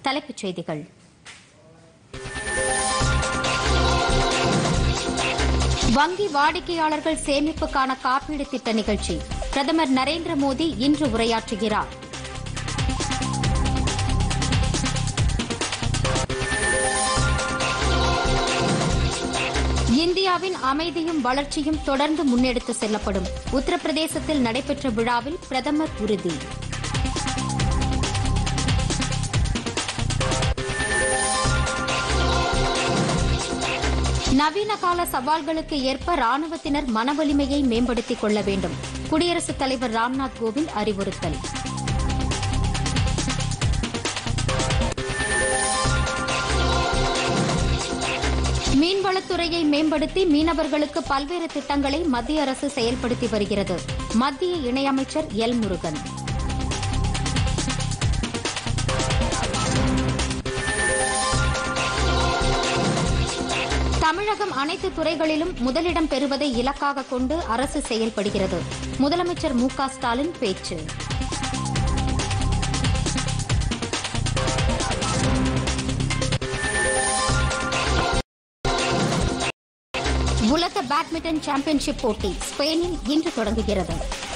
தலைப்புச் செய்திகள் வங்கி வாடிக்கையாளர்கள் சேமிப்புக்கான காப்பீடு திட்ட நிகழ்ச்சி பிரதமர் நரேந்திர மோடி இன்று உரையாற்றுகிறார் இந்தியாவின் அமைதியும் வளர்ச்சியும் தொடர்ந்து முன்னெடுத்து செல்லப்படும் உத்தரப்பிரதேசத்தில் நடைபெற்ற விழாவில் பிரதமர் உறுதி நவீன கால சவால்களுக்கு ஏற்ப ராணுவத்தினர் மனவலிமையை மேம்படுத்திக் கொள்ள வேண்டும் குடியரசுத் தலைவர் ராம்நாத் கோவிந்த் அறிவுறுத்தல் மீன்வளத்துறையை மேம்படுத்தி மீனவர்களுக்கு பல்வேறு திட்டங்களை மத்திய அரசு செயல்படுத்தி வருகிறது மத்திய இணையமைச்சர் எல் முருகன் தமிழகம் அனைத்து துறைகளிலும் முதலிடம் பெறுவதை இலக்காக கொண்டு அரசு செயல்படுகிறது முதலமைச்சர் மு க ஸ்டாலின் பேச்சு உலக பேட்மிண்டன் சாம்பியன்ஷிப் போட்டி ஸ்பெயினில் இன்று தொடங்குகிறது